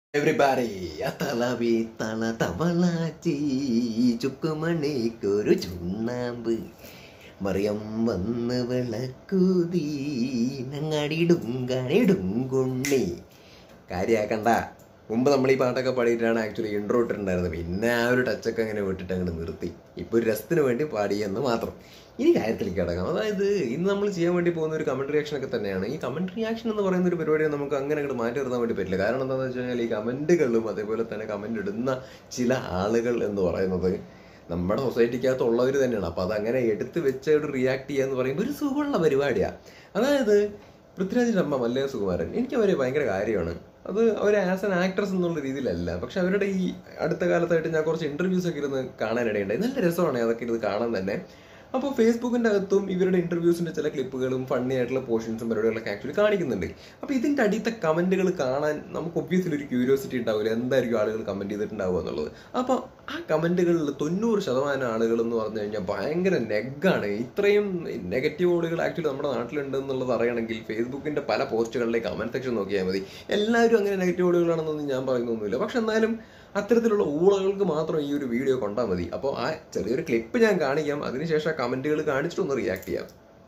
Everybody തളവി തള തവളാച്ചി ചുക്കുമണിക്കൊരു ചുണ്ണാമ്പ് മറിയം വന്ന് വിളക്കൂതി നങ്ങടിടും കണിടും കുണ്ണി കാര്യാക്കണ്ട മുമ്പ് നമ്മൾ ഈ പാട്ടൊക്കെ പാടിയിട്ടാണ് ആക്ച്വലി ഇൻട്രോ ഇട്ടിട്ടുണ്ടായിരുന്നത് പിന്നെ ആ ഒരു ടച്ചൊക്കെ അങ്ങനെ വിട്ടിട്ട് അങ്ങോട്ട് നിർത്തി ഇപ്പോൾ ഒരു രസത്തിന് വേണ്ടി പാടിയെന്ന് മാത്രം ഇനി കാര്യത്തിലേക്ക് കിടക്കാം അതായത് ഇന്ന് നമ്മൾ ചെയ്യാൻ വേണ്ടി പോകുന്ന ഒരു കമന്റ് റിയാക്ഷൻ ഒക്കെ തന്നെയാണ് ഈ കമന്റ് റിയാക്ഷൻ എന്ന് പറയുന്ന ഒരു പരിപാടിയെ നമുക്ക് അങ്ങനെ അങ്ങോട്ട് മാറ്റി നിർത്താൻ വേണ്ടി പറ്റില്ല കാരണം എന്താണെന്ന് വെച്ച് കഴിഞ്ഞാൽ ഈ കമന്റുകളും അതേപോലെ തന്നെ കമന്റ് ഇടുന്ന ചില ആളുകൾ എന്ന് പറയുന്നത് നമ്മുടെ സൊസൈറ്റിക്കകത്തുള്ളവർ തന്നെയാണ് അപ്പോൾ അതങ്ങനെ എടുത്ത് വെച്ച് ഒരു റിയാക്ട് ചെയ്യുക എന്ന് പറയുമ്പോൾ ഒരു സുഖമുള്ള പരിപാടിയാണ് അതായത് പൃഥ്വിരാജിന്റെ അമ്മ മല്ലയ സുകുമാരൻ എനിക്ക് അവരെ ഭയങ്കര കാര്യമാണ് അത് അവർ ആസ് എൻ ആക്ട്രസ് എന്നുള്ള രീതിയിലല്ല പക്ഷെ അവരുടെ ഈ അടുത്ത കാലത്തായിട്ട് ഞാൻ കുറച്ച് ഇന്റർവ്യൂസ് ഒക്കെ ഇരുന്ന് കാണാനിടയുണ്ടായി നല്ല രസമാണ് അതൊക്കെ ഇരുന്ന് കാണാൻ തന്നെ അപ്പോൾ ഫേസ്ബുക്കിന്റെ അകത്തും ഇവരുടെ ഇന്റർവ്യൂസിന്റെ ചില ക്ലിപ്പുകളും ഫണ്ണി ആയിട്ടുള്ള പോർഷൻസും പരിപാടികളൊക്കെ ആക്ച്വലി കാണിക്കുന്നുണ്ട് അപ്പോൾ ഇതിന്റെ അടിയത്തെ കമന്റുകൾ കാണാൻ നമുക്ക് ഒബ്വിയസ്ലി ഒരു ക്യൂരിയോസിറ്റി ഉണ്ടാവില്ല എന്തായിരിക്കും ആളുകൾ കമന്റ് ചെയ്തിട്ടുണ്ടാവുക എന്നുള്ളത് അപ്പോൾ ആ കമന്റുകളിൽ തൊണ്ണൂറ് ശതമാനം ആളുകൾ എന്ന് പറഞ്ഞു കഴിഞ്ഞാൽ ഭയങ്കര നെഗാണ് ഇത്രയും നെഗറ്റീവ് ഓടുകൾ ആക്ച്വലി നമ്മുടെ നാട്ടിലുണ്ട് എന്നുള്ളത് അറിയണമെങ്കിൽ ഫേസ്ബുക്കിന്റെ പല പോസ്റ്റുകളിലെ കമന്റ് സെക്ഷൻ നോക്കിയാൽ മതി എല്ലാവരും അങ്ങനെ നെഗറ്റീവ് ഓടുകളാണെന്നൊന്നും ഞാൻ പറയുന്നൊന്നുമില്ല പക്ഷെ എന്നാലും അത്തരത്തിലുള്ള ഊളകൾക്ക് മാത്രം ഈ ഒരു വീഡിയോ കൊണ്ടാൽ മതി അപ്പോൾ ആ ചെറിയൊരു ക്ലിപ്പ് ഞാൻ കാണിക്കാം അതിനുശേഷം ആ കമന്റുകൾ കാണിച്ചിട്ടൊന്ന് റിയാക്ട് ചെയ്യാം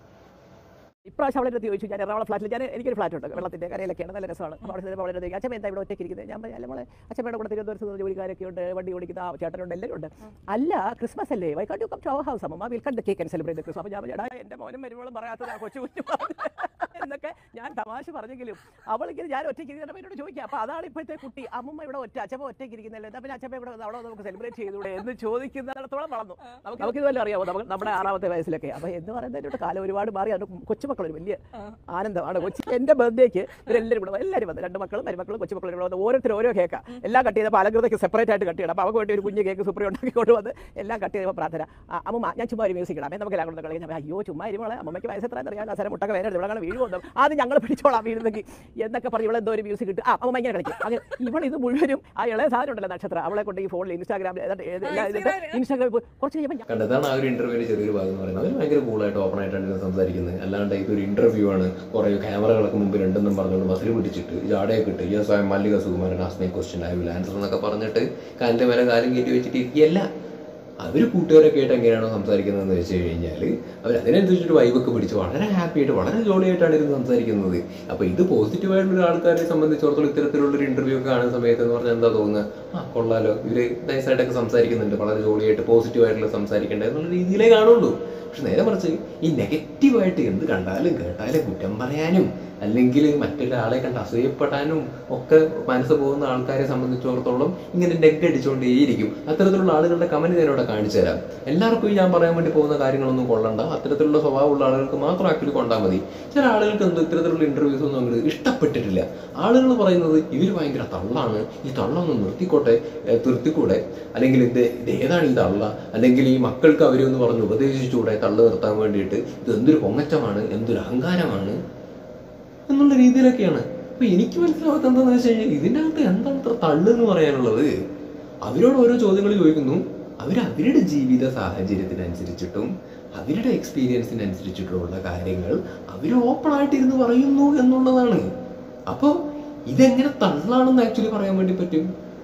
ഇപ്രാവശ്യം അവളെ അടുത്ത് ചോദിച്ചു ഞാൻ എറണാകുളം ഫ്ലാറ്റിൽ ഞാൻ എനിക്കൊരു ഫ്ലാറ്റ് ഉണ്ട് വെള്ളത്തിന്റെ കരയിലൊക്കെയാണ് നല്ല രസമാണ് അപ്പോൾ അവിടെ ചെന്നപ്പോൾ അവളെ അടുത്ത് ചോദിച്ചു, അച്ഛൻ എന്താ ഇവിടെ ഒറ്റയ്ക്ക് ഇരിക്കുന്നത് ഞാൻ പറഞ്ഞു അല്ല മോളെ അച്ഛമ്മയുടെ കൂടെ തിരുവനന്തപുരത്ത് ജോലിക്കാരൊക്കെ ഉണ്ട് വണ്ടി ഓടിക്കുന്ന ആ ചേട്ടനുണ്ട് എല്ലാവരും ഉണ്ട് അല്ല ക്രിസ്മസ് അല്ലേ why can't you come to our house അമ്മ will cut cake and celebrate Christmas അപ്പോൾ ഞാൻ പറഞ്ഞു, എടാ എൻ്റെ മോനും വരുമ്പോഴും പറയാത്തത് ആ കൊച്ചു കുഞ്ഞു പറഞ്ഞു." എന്നൊക്കെ ഞാൻ തമാശ പറഞ്ഞെങ്കിലും അവളിങ്ങനെ ഞാൻ ഒറ്റയ്ക്ക് ഇരിക്കുന്ന എന്നോട് ചോദിക്കുക അപ്പോൾ അതാണ് ഇപ്പോഴത്തെ കുട്ടി അമ്മമ്മ ഇവിടെ ഒറ്റ അച്ഛമ്മ ഒറ്റയ്ക്ക് ഇരിക്കുന്നില്ല എന്താ പിന്നെ അച്ഛമ്മ ഇവിടെ അവിടെ നമുക്ക് സെലിബ്രേറ്റ് ചെയ്തുകൂടെ എന്ന് ചോദിക്കുന്നിടത്തോളം വളർന്നു നമുക്ക് നമുക്ക് ഇതുവല്ല അറിയാമോ നമുക്ക് നമ്മുടെ ആറാമത്തെ വയസ്സിലൊക്കെ അപ്പോൾ എന്ന് പറയുന്നതിൻ്റെ കാലം ഒരുപാട് മാറി അത് കൊച്ചുമക്കൾ ഒരു വലിയ ആനന്ദമാണ് കൊച്ചി എൻ്റെ ബർത്ത്ഡേക്ക് ഇവരെല്ലാവരും കൂടെ എല്ലാവരും വന്നു രണ്ട് മക്കളും മരുമക്കളും കൊച്ചുമക്കളും കൂടെ വന്ന് ഓരോരുത്തർ ഓരോ കേക്ക് എല്ലാം കട്ട് ചെയ്തപ്പോൾ അലങ്കൃതയ്ക്ക് സെപ്പറേറ്റ് ആയിട്ട് കട്ട് ചെയ്യണം അപ്പോൾ അവർക്ക് വേണ്ടി ഒരു കുഞ്ഞ് കേക്ക് സൂപ്പർ ഉണ്ടാക്കി കൊണ്ടുവന്ന് എല്ലാം കട്ട് ചെയ്തപ്പോൾ പ്രാർത്ഥന ആ, അമ്മ ഞാൻ ചുമ്മാ ഒരു മ്യൂസിക് ഇടാമേ നമുക്ക് എല്ലാം കൂടെ കളിക്കാം അയ്യോ ചുമ്മാ ഇരുമോളെ അമ്മയ്ക്ക് വയസ്സ് എത്ര അറിയാം കസര മുട്ടൊക്കെ വേറെ ഇവിടെ അങ്ങനെ വീഴുമോ അത് ഞങ്ങൾ പിടിച്ചോളാം വീഴുന്നെങ്കിൽ എന്നൊക്കെ പറഞ്ഞ് ഇവിടെ എന്തോ ഒരു മ്യൂസിക് ഇട്ട് ആ അമ്മ ഇങ്ങനെ കളിക്കും അങ്ങനെ ഇവൾ ഇത് മുഴുവനും ആ ഇളയ സാധനം ഉണ്ടല്ലോ നക്ഷത്രം അവളെ കൊണ്ട് ഈ ഫോണിൽ ഇൻസ്റ്റാഗ്രാമിൽ ഏതാണ്ട് ഏത് എല്ലാം ഇതിട്ട് ഇൻസ്റ്റാഗ്രാമിൽ പോയി കുറച്ച് കഴിയുമ്പോൾ ഞാൻ കണ്ടതാണ് ആ ഒരു ഇന്റർവ്യൂവിന്റെ ചെറിയൊരു ഭാഗം എന്ന് പറയുന്നത് അവർ ഭയങ്കര കൂളായിട്ട് ഓപ്പൺ ആയിട്ടാണ് ഇരുന്ന് സംസാരിക്കുന്നത് അല്ലാണ്ട് ഇതൊരു ഇന്റർവ്യൂ ആണ് കുറെ ക്യാമറകളൊക്കെ മുമ്പിൽ ഉണ്ടെന്നും പറഞ്ഞുകൊണ്ട് മസിൽ പിടിച്ചിട്ട് ജാടയൊക്കെ ഇട്ട് yes I Mallika Sukumaran ask me question I will answer എന്നൊക്കെ പറഞ്ഞിട്ട് കാലിന്റെ മേലെ കാലും കയറ്റി വെച്ചിട്ട് ഇരിക്കുകയല്ല അവർ കൂട്ടുകാരൊക്കെ ആയിട്ട് എങ്ങനെയാണോ സംസാരിക്കുന്നതെന്ന് വെച്ച് കഴിഞ്ഞാൽ അവർ അതിനനുസരിച്ചൊരു വൈബൊക്കെ പിടിച്ച് വളരെ ഹാപ്പി ആയിട്ട് വളരെ ജോളി ആയിട്ടാണ് ഇരുന്ന് സംസാരിക്കുന്നത് അപ്പോൾ ഇത് പോസിറ്റീവായിട്ടുള്ള ആൾക്കാരെ സംബന്ധിച്ചിടത്തോളം ഇത്തരത്തിലുള്ള ഒരു ഇന്റർവ്യൂ ഒക്കെ കാണുന്ന സമയത്ത് എന്ന് പറഞ്ഞാൽ എന്താ തോന്നുന്നത് ആ കൊള്ളാലോ ഇവര് നൈസായിട്ടൊക്കെ സംസാരിക്കുന്നുണ്ട് വളരെ ജോളിയായിട്ട് പോസിറ്റീവ് ആയിട്ടുള്ള സംസാരിക്കേണ്ടത് എന്നുള്ള രീതിയിലേ കാണുള്ളൂ പക്ഷെ നേരെ മറിച്ച് ഈ നെഗറ്റീവായിട്ട് എന്ത് കണ്ടാലും കേട്ടാലും കുറ്റം പറയാനും അല്ലെങ്കിൽ മറ്റൊരാളെ കണ്ട് അസൂയപ്പെടാനും ഒക്കെ മനസ്സ് പോകുന്ന ആൾക്കാരെ സംബന്ധിച്ചിടത്തോളം ഇങ്ങനെ നെഗ് അടിച്ചുകൊണ്ടേയിരിക്കും അത്തരത്തിലുള്ള ആളുകളുടെ കമന്റ് ഞാൻ ഇവിടെ കാണിച്ചു തരാം എല്ലാവർക്കും ഈ ഞാൻ പറയാൻ വേണ്ടി പോകുന്ന കാര്യങ്ങളൊന്നും കൊള്ളണ്ട അത്തരത്തിലുള്ള സ്വഭാവമുള്ള ആളുകൾക്ക് മാത്രം ആക്ച്വലി കൊണ്ടാൽ മതി ചില ആളുകൾക്ക് എന്തോ ഇത്തരത്തിലുള്ള ഇന്റർവ്യൂസ് ഒന്നും അങ്ങോട്ട് ഇഷ്ടപ്പെട്ടിട്ടില്ല ആളുകൾ പറയുന്നത് ഇവർ ഭയങ്കര തള്ളാണ് ഈ തള്ളൊന്ന് നിർത്തിക്കോട്ടെ ഏ, നിർത്തിക്കൂടെ അല്ലെങ്കിൽ ഇത് ഇത് ഏതാണ് ഈ തള്ള അല്ലെങ്കിൽ ഈ മക്കൾക്ക് അവരൊന്ന് പറഞ്ഞ് ഉപദേശിച്ചുകൂടെ തള്ളു നിർത്താൻ വേണ്ടിയിട്ട് ഇത് എന്തൊരു പൊങ്ങച്ചമാണ് എന്തൊരു അഹങ്കാരമാണ് എന്നുള്ള രീതിയിലൊക്കെയാണ് അപ്പൊ എനിക്ക് മനസ്സിലാവാത്ത എന്താണെന്ന് വെച്ച് കഴിഞ്ഞാൽ ഇതിൻ്റെ അകത്ത് എന്താണ് ഇത്ര തള്ളു എന്ന് പറയാനുള്ളത് അവരോട് ഓരോ ചോദ്യങ്ങൾ ചോദിക്കുന്നു അവർ അവരുടെ ജീവിത സാഹചര്യത്തിനനുസരിച്ചിട്ടും അവരുടെ എക്സ്പീരിയൻസിനനുസരിച്ചിട്ടുള്ള കാര്യങ്ങൾ അവർ ഓപ്പൺ ആയിട്ടിരുന്ന് പറയുന്നു എന്നുള്ളതാണ് അപ്പോൾ ഇതെങ്ങനെ തള്ളാണെന്ന് ആക്ച്വലി പറയാൻ വേണ്ടി പറ്റും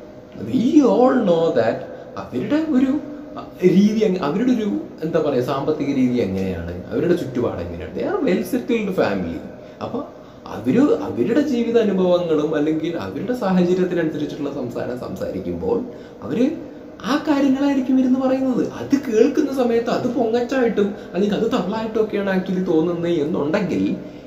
വി ഓൾ നോ ദാറ്റ് അവരുടെ ഒരു അഹ്, രീതി എങ്ങ- അവരുടെ ഒരു എന്താ പറയാ സാമ്പത്തിക രീതി എങ്ങനെയാണ് അവരുടെ ചുറ്റുപാട് എങ്ങനെയാണ് they are well settled family അപ്പൊ അവര് അവരുടെ ജീവിത അനുഭവങ്ങളും അല്ലെങ്കിൽ അവരുടെ സാഹചര്യത്തിനനുസരിച്ചിട്ടുള്ള സംസാരം സംസാരിക്കുമ്പോൾ അവര് ആ കാര്യങ്ങളായിരിക്കും ഇരുന്ന് പറയുന്നത് അത് കേൾക്കുന്ന സമയത്ത് അത് പൊങ്ങച്ചായിട്ടും അല്ലെങ്കിൽ അത് തള്ളായിട്ടും ഒക്കെയാണ് ആക്ച്വലി തോന്നുന്നത് എന്നുണ്ടെങ്കിൽ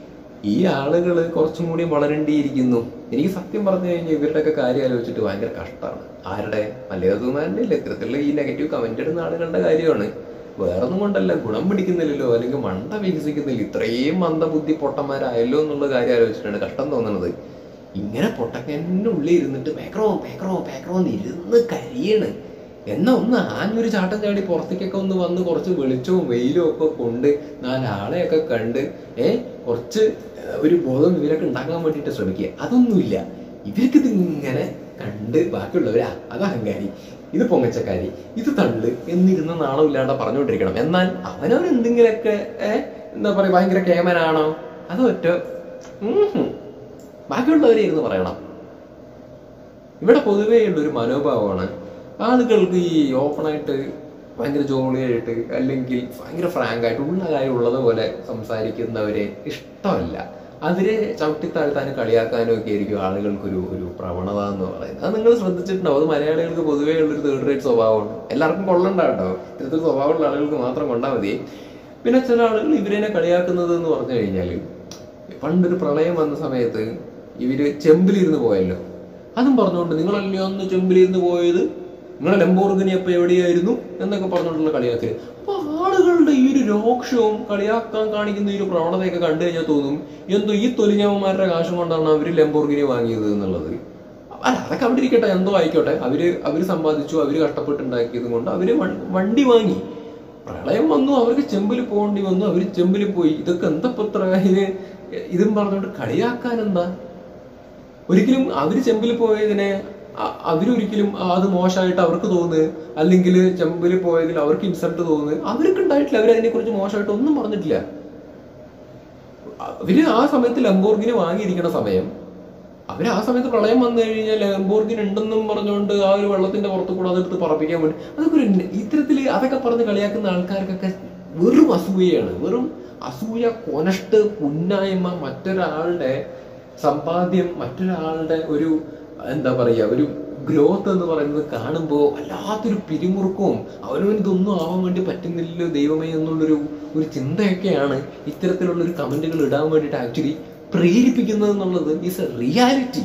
ഈ ആളുകൾ കുറച്ചും കൂടി വളരേണ്ടിയിരിക്കുന്നു എനിക്ക് സത്യം പറഞ്ഞു കഴിഞ്ഞാൽ ഇവരുടെയൊക്കെ കാര്യം ആലോചിച്ചിട്ട് ഭയങ്കര കഷ്ടമാണ് ആരുടെ മലയാള സുമാരൻ്റെ ഇല്ല ഇത്തരത്തിലുള്ള ഈ നെഗറ്റീവ് കമന്റ് ഇടുന്ന ആളുകളുടെ കാര്യമാണ് വേറൊന്നും കൊണ്ടല്ല ഗുണം പിടിക്കുന്നില്ലല്ലോ അല്ലെങ്കിൽ മണ്ട വികസിക്കുന്നില്ല ഇത്രയും മന്ദബുദ്ധി പൊട്ടന്മാരായല്ലോ എന്നുള്ള കാര്യം ആലോചിച്ചിട്ടാണ് കഷ്ടം തോന്നുന്നത് ഇങ്ങനെ പൊട്ടക്കൻ്റെ ഉള്ളിൽ ഇരുന്നിട്ട് പേക്കറോ പേക്കറോ പേക്കറോ എന്ന് ഇരുന്ന് കരിയാണ് എന്നാ ഒന്ന് ആഞ്ഞൊരു ചാട്ടം ചാടി പുറത്തേക്കൊക്കെ ഒന്ന് വന്ന് കുറച്ച് വെളിച്ചവും വെയിലും ഒക്കെ കൊണ്ട് നാലാളെയൊക്കെ കണ്ട് ഏ കുറച്ച് ഏഹ്, ഒരു ബോധം ഇവരൊക്കെ ഉണ്ടാക്കാൻ വേണ്ടിയിട്ട് ശ്രമിക്കുക അതൊന്നുമില്ല ഇവർക്ക് ഇതിങ്ങനെ കണ്ട് ബാക്കിയുള്ളവരാ അത് അഹങ്കാരി ഇത് പൊങ്ങച്ചക്കാരി ഇത് തള്ള് എന്നിരുന്ന് നാണമില്ലാണ്ട് പറഞ്ഞുകൊണ്ടിരിക്കണം എന്നാൽ അവനവൻ എന്തെങ്കിലുമൊക്കെ ഏഹ് എന്താ പറയാ ഭയങ്കര കേമനാണോ അത് ഒറ്റ ഉം ഹും. ബാക്കിയുള്ളവരെ ഇരുന്ന് പറയണം ഇവിടെ പൊതുവേ ഉള്ള ഒരു മനോഭാവമാണ് ആളുകൾക്ക് ഈ ഓപ്പണായിട്ട് ഭയങ്കര ജോളിയായിട്ട് അല്ലെങ്കിൽ ഭയങ്കര ഫ്രാങ്ക് ആയിട്ട് ഉള്ള കാര്യം ഉള്ളത് പോലെ സംസാരിക്കുന്നവരെ ഇഷ്ടമല്ല അവരെ ചവിട്ടിത്താഴ്ത്താനും കളിയാക്കാനും ഒക്കെ ആയിരിക്കും ആളുകൾക്കൊരു ഒരു പ്രവണത എന്ന് പറയുന്നത് അത് നിങ്ങൾ ശ്രദ്ധിച്ചിട്ടുണ്ടാവും അത് മലയാളികൾക്ക് പൊതുവേ ഉള്ളൊരു തേർഡ് റേറ്റ് സ്വഭാവമാണ് എല്ലാവർക്കും കൊള്ളണ്ട കേട്ടോ ഇത്തരത്തിൽ സ്വഭാവമുള്ള ആളുകൾക്ക് മാത്രം കൊണ്ടാൽ മതി പിന്നെ ചില ആളുകൾ ഇവരെ കളിയാക്കുന്നത് എന്ന് പറഞ്ഞു കഴിഞ്ഞാൽ പണ്ടൊരു പ്രളയം വന്ന സമയത്ത് ഇവര് ചെമ്പിലിരുന്ന് പോയല്ലോ അതും പറഞ്ഞുകൊണ്ട് നിങ്ങളല്ലേ അന്ന് ചെമ്പിലിരുന്ന് പോയത് നിങ്ങളെ ലംബോർഗിനി അപ്പൊ എവിടെയായിരുന്നു എന്നൊക്കെ പറഞ്ഞുകൊണ്ടുള്ള കളിയാക്കല് അപ്പൊ ആളുകളുടെ ഈ ഒരു രോക്ഷവും കളിയാക്കാൻ കാണിക്കുന്ന ഈ ഒരു പ്രവണതയൊക്കെ കണ്ടു കഴിഞ്ഞാൽ തോന്നും എന്തോ ഈ തൊലിഞ്ഞവന്മാരുടെ കാശം കൊണ്ടാണ് അവര് ലംബോർഗിനി വാങ്ങിയത് എന്നുള്ളത് അല്ല അതൊക്കെ അവിടെ ഇരിക്കട്ടെ എന്തോ ആയിക്കോട്ടെ അവര് അവര് സമ്പാദിച്ചു അവര് കഷ്ടപ്പെട്ടുണ്ടാക്കിയത് കൊണ്ട് അവര് വൺ- വണ്ടി വാങ്ങി പ്രളയം വന്നു അവർക്ക് ചെമ്പിൽ പോകേണ്ടി വന്നു അവര് ചെമ്പിൽ പോയി ഇതൊക്കെ എന്താ പത്ര ഇത് ഇതും പറഞ്ഞുകൊണ്ട് കളിയാക്കാൻ എന്താ ഒരിക്കലും അവര് ചെമ്പിൽ പോയതിനെ അ- അവരൊരിക്കലും ആ, അത് മോശമായിട്ട് അവർക്ക് തോന്നുന്നു അല്ലെങ്കിൽ ചെമ്പിൽ പോയതിൽ അവർക്ക് ഇൻസൾട്ട് തോന്നുന്നു അവർക്ക് ഉണ്ടായിട്ടില്ല അവരതിനെ കുറിച്ച് മോശമായിട്ട് ഒന്നും പറഞ്ഞിട്ടില്ല അവര് ആ സമയത്ത് ലംബോർഗിന് വാങ്ങിയിരിക്കുന്ന സമയം അവര് ആ സമയത്ത് പ്രളയം വന്നു കഴിഞ്ഞാൽ ലംബോർഗിന് ഉണ്ടെന്നും പറഞ്ഞുകൊണ്ട് ആ ഒരു വെള്ളത്തിന്റെ പുറത്ത് കൂടെ അതെടുത്ത് പറപ്പിക്കാൻ വേണ്ടി അതൊക്കെ ഒരു ന- ഇത്തരത്തില് അതൊക്കെ പറഞ്ഞ് കളിയാക്കുന്ന ആൾക്കാർക്കൊക്കെ വെറും അസൂയയാണ് വെറും അസൂയ കൊനഷ്ട് പുന്നായ്മ മറ്റൊരാളുടെ സമ്പാദ്യം മറ്റൊരാളുടെ ഒരു എന്താ പറയാ ഒരു ഗ്രോത്ത് എന്ന് പറയുന്നത് കാണുമ്പോൾ വല്ലാത്തൊരു പിരിമുറുക്കവും അവനവന് ഇതൊന്നും ആവാൻ വേണ്ടി പറ്റുന്നില്ലല്ലോ ദൈവമേ എന്നുള്ളൊരു ഒരു ചിന്തയൊക്കെയാണ് ഇത്തരത്തിലുള്ള ഒരു കമന്റുകൾ ഇടാൻ വേണ്ടിയിട്ട് ആക്ച്വലി പ്രേരിപ്പിക്കുന്നത് എന്നുള്ളത് ഈസ് എ റിയാലിറ്റി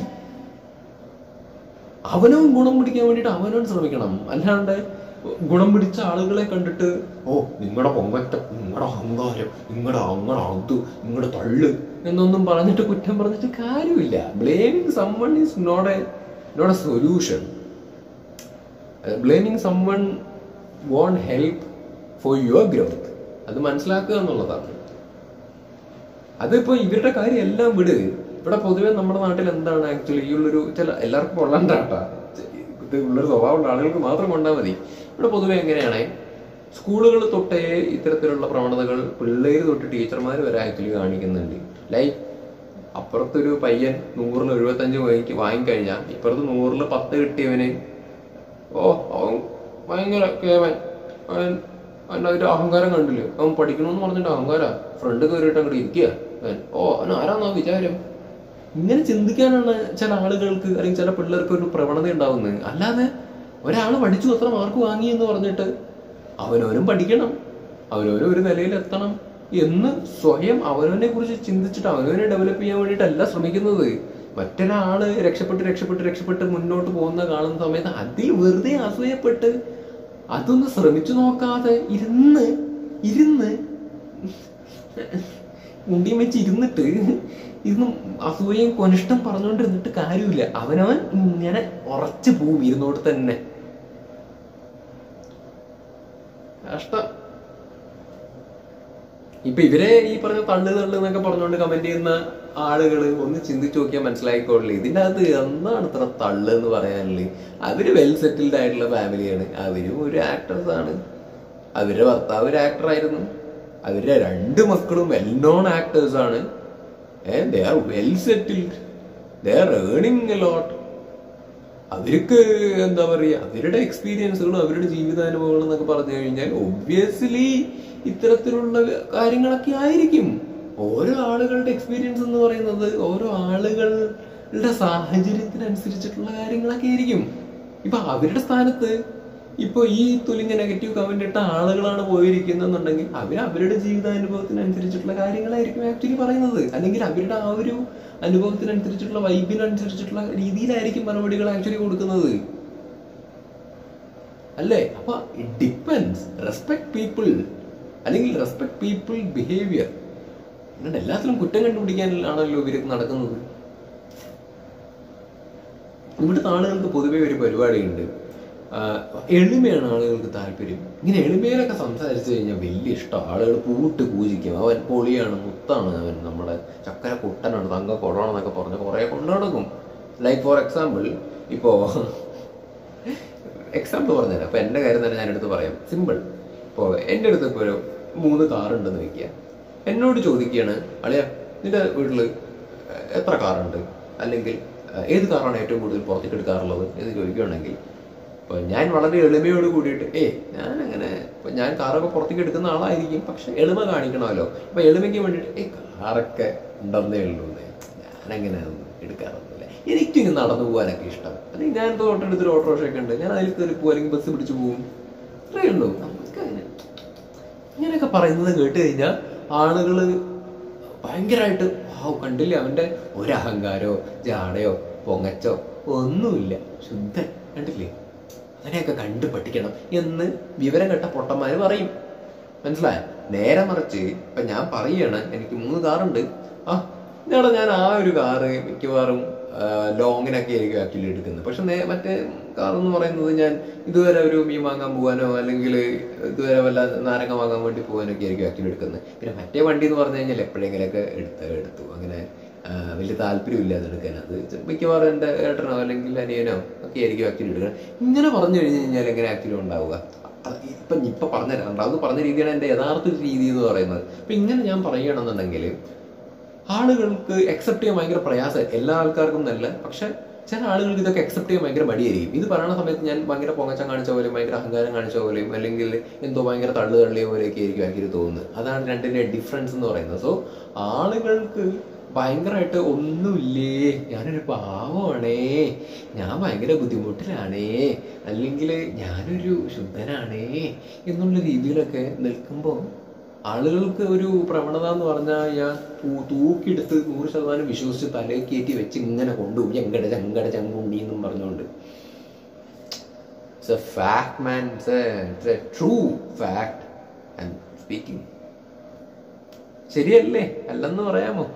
അവനവൻ ഗുണം പിടിക്കാൻ വേണ്ടിയിട്ട് അവനവൻ ശ്രമിക്കണം അല്ലാണ്ട് ഗുണം പിടിച്ച ആളുകളെ കണ്ടിട്ട് ഓ നിങ്ങളുടെ പൊങ്ങറ്റം നിങ്ങളുടെ അഹങ്കാരം നിങ്ങളുടെ അങ്ങനെ അത് നിങ്ങളുടെ തള്ള് എന്നൊന്നും പറഞ്ഞിട്ട് കുറ്റം പറഞ്ഞിട്ട് കാര്യമില്ല blaming someone is not a not a solution blaming someone won't help for your growth അത് മനസ്സിലാക്കുക എന്നുള്ളതാണ് അതിപ്പോ ഇവരുടെ കാര്യം എല്ലാം വിട് ഇവിടെ പൊതുവെ നമ്മുടെ നാട്ടിൽ എന്താണ് ആക്ച്വലി ഈ ഉള്ളൊരു ചില എല്ലാവർക്കും കൊള്ളണ്ട കേട്ടാ ഇത് ഉള്ളൊരു സ്വഭാവമുള്ള ആളുകൾക്ക് മാത്രം കൊണ്ടാൽ മതി ഇവിടെ പൊതുവെ എങ്ങനെയാണ് സ്കൂളുകൾ തൊട്ടേ ഇത്തരത്തിലുള്ള പ്രവണതകൾ പിള്ളേര് തൊട്ട് ടീച്ചർമാർ വരെ ആക്ച്വലി കാണിക്കുന്നുണ്ട് ലൈക്ക് അപ്പുറത്തൊരു പയ്യൻ നൂറിൽ എഴുപത്തഞ്ച് വാങ്ങി വാങ്ങിക്കഴിഞ്ഞാൽ ഇപ്പുറത്ത് നൂറിൽ പത്ത് കിട്ടിയവന് ഓ അവൻ ഭയങ്കര കേവൻ അവൻ അവൻ്റെ ഒരു അഹങ്കാരം കണ്ടില്ലേ അവൻ പഠിക്കണമെന്ന് പറഞ്ഞിട്ട് അഹങ്കാര ഫ്രണ്ട് കയറിയിട്ട് അങ്ങോട്ട് ഇരിക്കുക അവൻ ഓ അവൻ ആരാന്നാ വിചാരം ഇങ്ങനെ ചിന്തിക്കാനാണ് ചില ആളുകൾക്ക് അല്ലെങ്കിൽ ചില പിള്ളേർക്ക് ഒരു പ്രവണത ഉണ്ടാവുന്നത് അല്ലാതെ ഒരാൾ പഠിച്ചു അത്ര മാർക്ക് വാങ്ങി എന്ന് പറഞ്ഞിട്ട് അവനവനും പഠിക്കണം അവനവനും ഒരു നിലയിൽ എത്തണം എന്ന് സ്വയം അവനവനെ കുറിച്ച് ചിന്തിച്ചിട്ട് അവനവനെ ഡെവലപ്പ് ചെയ്യാൻ വേണ്ടിയിട്ടല്ല ശ്രമിക്കുന്നത് മറ്റൊരാള് രക്ഷപ്പെട്ട് രക്ഷപ്പെട്ട് രക്ഷപ്പെട്ട് മുന്നോട്ട് പോകുന്ന കാണുന്ന സമയത്ത് അതിൽ വെറുതെ അസൂയപ്പെട്ട് അതൊന്ന് ശ്രമിച്ചു നോക്കാതെ ഇരുന്ന് ഇരുന്ന് മുണ്ടിയും വെച്ച് ഇരുന്നിട്ട് ഇന്നും അസൂയയും കൊനിഷ്ടം പറഞ്ഞുകൊണ്ടിരുന്നിട്ട് കാര്യമില്ല അവനവൻ ഇങ്ങനെ ഉറച്ചു പോവും ഇരുന്നോട്ട് തന്നെ കഷ്ടം ഇപ്പൊ ഇവരെ ഈ പറഞ്ഞ തള്ളു തള്ളു എന്നൊക്കെ പറഞ്ഞുകൊണ്ട് കമന്റ് ചെയ്യുന്ന ആളുകൾ ഒന്ന് ചിന്തിച്ചു നോക്കിയാൽ മനസ്സിലായിക്കോളില്ല ഇതിന്റെ അകത്ത് എന്താണ് ഇത്ര തള്ളു എന്ന് പറയാനുള്ളത് അവര് വെൽ സെറ്റിൽഡ് ആയിട്ടുള്ള ഫാമിലിയാണ് അവരും ഒരു ആക്ടേഴ്സ് ആണ് അവരുടെ ഭർത്താവ് ഒരു ആക്ടർ ആയിരുന്നു അവരുടെ രണ്ട് മക്കളും വെൽ നോൺ ആക്ടേഴ്സ് ആണ് they are well settled they are earning a lot അവർക്ക് എന്താ പറയുക അവരുടെ എക്സ്പീരിയൻസുകളും അവരുടെ ജീവിതാനുഭവങ്ങളും എന്നൊക്കെ പറഞ്ഞു കഴിഞ്ഞാൽ ഒബ്വിയസ്ലി ഇത്തരത്തിലുള്ള കാര്യങ്ങളൊക്കെ ആയിരിക്കും ഓരോ ആളുകളുടെ എക്സ്പീരിയൻസ് എന്ന് പറയുന്നത് ഓരോ ആളുകളുടെ സാഹചര്യത്തിനനുസരിച്ചിട്ടുള്ള കാര്യങ്ങളൊക്കെ ആയിരിക്കും ഇപ്പൊ അവരുടെ സ്ഥാനത്ത് ഇപ്പൊ ഈ തുലിഞ്ഞ നെഗറ്റീവ് കമന്റ് ഇട്ട ആളുകളാണ് പോയിരിക്കുന്നെന്നുണ്ടെങ്കിൽ അവർ അവരുടെ ജീവിതാനുഭവത്തിനനുസരിച്ചിട്ടുള്ള കാര്യങ്ങളായിരിക്കും ആക്ച്വലി പറയുന്നത് അല്ലെങ്കിൽ അവരുടെ ആ ഒരു അനുഭവത്തിനനുസരിച്ചിട്ടുള്ള വൈബിനനുസരിച്ചിട്ടുള്ള രീതിയിലായിരിക്കും മറുപടികൾ ആക്ച്വലി കൊടുക്കുന്നത് അല്ലേ അപ്പൊ ഇറ്റ് ഡിപ്പെൻസ് റെസ്പെക്ട് പീപ്പിൾ അല്ലെങ്കിൽ റെസ്പെക്ട് പീപ്പിൾ ബിഹേവിയർ എന്നിട്ട് എല്ലാത്തിലും കുറ്റം കണ്ടുപിടിക്കാനാണല്ലോ ഇവർ നടക്കുന്നത് ഇവിടുത്തെ ആളുകൾക്ക് പൊതുവെ ഒരു പരിപാടിയുണ്ട് ആ, എളിമയാണ് ആളുകൾക്ക് താല്പര്യം ഇങ്ങനെ എളിമയിലൊക്കെ സംസാരിച്ചു കഴിഞ്ഞാൽ വലിയ ഇഷ്ടം ആളുകൾ പൂട്ട് പൂജിക്കും അവൻ പൊളിയാണ് മുത്താണ് അവൻ നമ്മുടെ ചക്കര കുട്ടനാണ് തങ്ക കൊടണമെന്നൊക്കെ പറഞ്ഞ് കുറേ കൊണ്ടു നടക്കും ലൈക്ക് ഫോർ എക്സാമ്പിൾ ഇപ്പോ എക്സാമ്പിൾ പറഞ്ഞുതരാം അപ്പൊ എന്റെ കാര്യം തന്നെ ഞാൻ എടുത്ത് പറയാം സിമ്പിൾ ഇപ്പോൾ എൻ്റെ അടുത്ത് ഇപ്പോൾ ഒരു മൂന്ന് കാർ ഉണ്ടെന്ന് വെക്കുക എന്നോട് ചോദിക്കുകയാണ് അളിയ നിന്റെ വീട്ടിൽ എത്ര കാറുണ്ട് അല്ലെങ്കിൽ ഏഹ്, ഏത് കാറാണ് ഏറ്റവും കൂടുതൽ പുറത്തേക്ക് എടുക്കാറുള്ളത് എന്ന് ചോദിക്കുകയാണെങ്കിൽ ഇപ്പൊ ഞാൻ വളരെ എളിമയോട് കൂടിയിട്ട് ഏ ഞാൻ അങ്ങനെ ഇപ്പൊ ഞാൻ കാറൊക്കെ പുറത്തേക്ക് എടുക്കുന്ന ആളായിരിക്കും പക്ഷെ എളിമ കാണിക്കണമല്ലോ അപ്പൊ എളിമയ്ക്ക് വേണ്ടിയിട്ട് ഏ കാറൊക്കെ ഉണ്ടെന്നേ ഉള്ളൂ ഞാനങ്ങനെ ഒന്നും എടുക്കാറൊന്നുമില്ല എനിക്കിങ്ങനെ നടന്നു പോകാനൊക്കെ ഇഷ്ടം അല്ലെങ്കിൽ ഞാൻ തൊട്ടടുത്തൊരു ഓട്ടോറിക്ഷയൊക്കെ ഉണ്ട് ഞാൻ അതിൽ കയറി പോകും അല്ലെങ്കിൽ ബസ് പിടിച്ചു പോകും അത്രയേ ഉള്ളൂ നമുക്ക് അങ്ങനെ ഇങ്ങനെയൊക്കെ പറയുന്നത് കേട്ട് കഴിഞ്ഞാൽ ആളുകള് ഭയങ്കരമായിട്ട് വാവ് കണ്ടില്ലേ അവന്റെ ഒരു അഹങ്കാരോ ജാടയോ പൊങ്ങച്ചോ ഒന്നുമില്ല ശുദ്ധൻ കണ്ടില്ലേ അങ്ങനെയൊക്കെ കണ്ടു പഠിക്കണം എന്ന് വിവരം കെട്ട പൊട്ടന്മാര് പറയും മനസ്സിലായ നേരെ മറിച്ച് ഇപ്പൊ ഞാൻ പറയാണ് എനിക്ക് മൂന്ന് കാറുണ്ട് ആ ഇതാണ് ഞാൻ ആ ഒരു കാറ് മിക്കവാറും ലോങ്ങിനൊക്കെ ആയിരിക്കും ആക്ച്വലി എടുക്കുന്നത് പക്ഷെ നേ- മറ്റേ കാർ എന്ന് പറയുന്നത് ഞാൻ ഇതുവരെ ഒരു മീൻ വാങ്ങാൻ പോകാനോ അല്ലെങ്കിൽ ഇതുവരെ വല്ല നാരങ്ങ വാങ്ങാൻ വേണ്ടി പോകാനൊക്കെ ആയിരിക്കും ആക്ച്വലി എടുക്കുന്നത് പിന്നെ മറ്റേ വണ്ടി എന്ന് പറഞ്ഞു കഴിഞ്ഞാൽ എപ്പോഴെങ്കിലൊക്കെ എടുത്ത് എടുത്തു അങ്ങനെ ആ, വലിയ താല്പര്യമില്ല അത് എടുക്കാൻ അത് ചെ- മിക്കവാറും എൻ്റെ ഏട്ടനോ അല്ലെങ്കിൽ അനിയനോ ഒക്കെ ആയിരിക്കും ആക്ച്വലി എടുക്കുന്നത് ഇങ്ങനെ പറഞ്ഞു കഴിഞ്ഞ് കഴിഞ്ഞാൽ എങ്ങനെ ആക്ച്വലി ഉണ്ടാവുക അത് ഇപ്പം ഇപ്പം പറഞ്ഞ രണ്ടാമത് പറഞ്ഞ രീതിയാണ് എൻ്റെ യഥാർത്ഥ രീതി എന്ന് പറയുന്നത് അപ്പം ഇങ്ങനെ ഞാൻ പറയുകയാണെന്നുണ്ടെങ്കിൽ ആളുകൾക്ക് അക്സെപ്റ്റ് ചെയ്യാൻ ഭയങ്കര പ്രയാസം എല്ലാ ആൾക്കാർക്കും നല്ല പക്ഷെ ചില ആളുകൾക്ക് ഇതൊക്കെ അക്സെപ്റ്റ് ചെയ്യാൻ ഭയങ്കര മടിയായിരിക്കും ഇത് പറയുന്ന സമയത്ത് ഞാൻ ഭയങ്കര പൊങ്ങച്ചം കാണിച്ച പോലെയും ഭയങ്കര അഹങ്കാരം കാണിച്ച പോലെയും അല്ലെങ്കിൽ എന്തോ ഭയങ്കര തള്ളു തള്ളിയ പോലെയൊക്കെ ആയിരിക്കും എനിക്ക് തോന്നുന്നത് അതാണ് രണ്ടിന്റെ ഡിഫറൻസ് എന്ന് പറയുന്നത് സോ ആളുകൾക്ക് ഭയങ്കരമായിട്ട് ഒന്നുമില്ലേ ഞാനൊരു പാവമാണേ ഞാൻ ഭയങ്കര ബുദ്ധിമുട്ടിലാണേ അല്ലെങ്കിൽ ഞാനൊരു ശുദ്ധനാണേ എന്നുള്ള രീതിയിലൊക്കെ നിൽക്കുമ്പോൾ ആളുകൾക്ക് ഒരു പ്രവണത എന്ന് പറഞ്ഞാൽ ഞാൻ തൂ- തൂക്കിയെടുത്ത് നൂറ് ശതമാനം വിശ്വസിച്ച് തലയിൽ കയറ്റി വെച്ച് ഇങ്ങനെ കൊണ്ടുപോകും ചെങ്കട ചെങ്കട ചെങ്കുണ്ടി എന്നും പറഞ്ഞുകൊണ്ട് it's a fact man it's it's a true fact I speaking ശരിയല്ലേ അല്ലെന്ന് പറയാമോ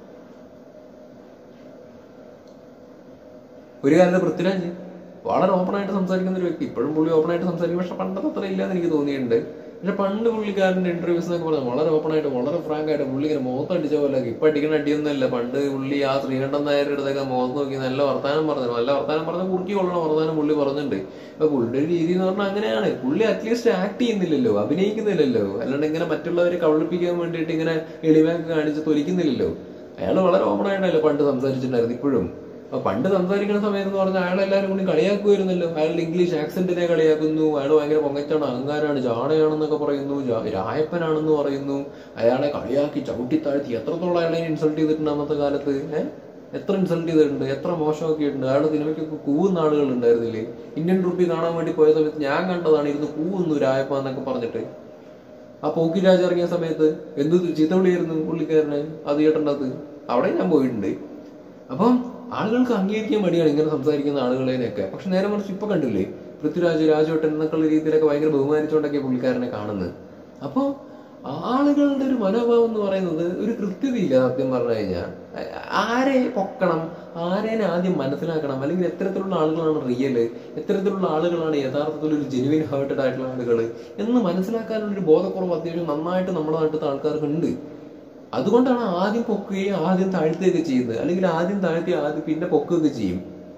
ഒരു കാലത്ത് പൃഥ്വിരാജ് വളരെ ഓപ്പൺ ആയിട്ട് സംസാരിക്കുന്ന ഒരു വ്യക്തി ഇപ്പോഴും പുള്ളി ഓപ്പൺ ആയിട്ട് സംസാരിക്കും പക്ഷെ പണ്ടത്തെ അത്ര ഇല്ലാന്ന് എനിക്ക് തോന്നിയിട്ടുണ്ട് പക്ഷെ പണ്ട് പുള്ളിക്കാരൻ്റെ ഇന്റർവ്യൂസ് എന്നൊക്കെ പറഞ്ഞാൽ വളരെ ഓപ്പൺ ആയിട്ട് വളരെ ഫ്രാങ്ക് ആയിട്ട് പുള്ളി ഇങ്ങനെ മുഖത്ത് അടിച്ച പോലെ ഇപ്പൊ അടിക്കുന്ന അടിയൊന്നുമല്ല പണ്ട് പുള്ളി ആ ശ്രീകണ്ഠൻ നായരുടെ അടുത്തൊക്കെ മുഖത്ത് നോക്കി നല്ല വർത്താനം പറഞ്ഞു നല്ല വർത്താനം പറഞ്ഞ കുറുക്കി കൊള്ളണ വർത്താനം പുള്ളി പറഞ്ഞിട്ടുണ്ട് അപ്പൊ പുള്ളിയുടെ ഒരു രീതി എന്ന് പറഞ്ഞാൽ അങ്ങനെയാണ് പുള്ളി അറ്റ്ലീസ്റ്റ് ആക്ട് ചെയ്യുന്നില്ലല്ലോ അഭിനയിക്കുന്നില്ലല്ലോ അല്ലാണ്ട് ഇങ്ങനെ മറ്റുള്ളവരെ കബളിപ്പിക്കാൻ വേണ്ടിയിട്ട് ഇങ്ങനെ എളിമയൊക്കെ കാണിച്ച് തൊലിക്കുന്നില്ലല്ലോ അയാൾ വളരെ ഓപ്പൺ ആയിട്ടല്ലേ പണ്ട് സംസാരിച്ചിട്ടുണ്ടായിരുന്നു ഇപ്പോഴും അപ്പൊ പണ്ട് സംസാരിക്കുന്ന സമയത്ത് എന്ന് പറഞ്ഞാൽ അയാൾ എല്ലാവരും കൂടി കളിയാക്കുമായിരുന്നല്ലോ അയാളുടെ ഇംഗ്ലീഷ് ആക്സെന്റിനെ കളിയാക്കുന്നു അയാൾ ഭയങ്കര പൊങ്ങച്ചാണ് അഹങ്കാരാണ് ജാടയാണെന്നൊക്കെ പറയുന്നു ജാ- രായപ്പനാണെന്ന് പറയുന്നു അയാളെ കളിയാക്കി ചവിട്ടി താഴ്ത്തി എത്രത്തോളം അയാളെ ഇൻസൾട്ട് ചെയ്തിട്ടുണ്ട് അന്നത്തെ കാലത്ത് ഏഹ് എത്ര ഇൻസൾട്ട് ചെയ്തിട്ടുണ്ട് എത്ര മോശമൊക്കെ ഉണ്ട് അയാളുടെ സിനിമയ്ക്കൊക്കെ കൂവുന്ന ആളുകൾ ഉണ്ടായിരുന്നില്ലേ ഇന്ത്യൻ റുപ്പി കാണാൻ വേണ്ടി പോയ സമയത്ത് ഞാൻ കണ്ടതാണ് ഇരുന്ന് കൂവുന്നു രായപ്പ എന്നൊക്കെ പറഞ്ഞിട്ട് ആ പോക്കി രാജ ഇറങ്ങിയ സമയത്ത് എന്ത് ചീത്ത വിളിയായിരുന്നു പുള്ളിക്കാരനെ അത് കേട്ടത് അവിടെ ഞാൻ പോയിട്ടുണ്ട് അപ്പം ആളുകൾക്ക് അംഗീകരിക്കാൻ മടിയാണ് ഇങ്ങനെ സംസാരിക്കുന്ന ആളുകളെയൊക്കെ പക്ഷെ നേരെ മറിച്ച് ഇപ്പൊ കണ്ടില്ലേ പൃഥ്വിരാജ് രാജുവേട്ടൻ എന്നൊക്കെയുള്ള രീതിയിലൊക്കെ ഭയങ്കര ബഹുമാനിച്ചുകൊണ്ടൊക്കെ പുള്ളിക്കാരനെ കാണുന്നത് അപ്പോൾ ആളുകളുടെ ഒരു മനോഭാവം എന്ന് പറയുന്നത് ഒരു കൃത്യതയില്ല സത്യം പറഞ്ഞു കഴിഞ്ഞാൽ ആരെ പൊക്കണം ആരേനെ ആദ്യം മനസ്സിലാക്കണം അല്ലെങ്കിൽ എത്തരത്തിലുള്ള ആളുകളാണ് റിയല് എത്തരത്തിലുള്ള ആളുകളാണ് യഥാർത്ഥത്തിൽ ഒരു ജെനുവിൻ ഹേർട്ടഡ് ആയിട്ടുള്ള ആളുകൾ എന്ന് മനസ്സിലാക്കാനുള്ള ഒരു ബോധക്കുറവ് അത്യാവശ്യം നന്നായിട്ട് നമ്മുടെ നാട്ടിലത്തെ ആൾക്കാർക്ക് ഉണ്ട് അതുകൊണ്ടാണ് ആദ്യം പൊക്കുകയും ആദ്യം താഴ്ത്തുകയൊക്കെ ചെയ്യുന്നത് അല്ലെങ്കിൽ ആദ്യം താഴ്ത്തി ആദ്യം പിന്നെ പൊക്കുകയൊക്കെ ചെയ്യും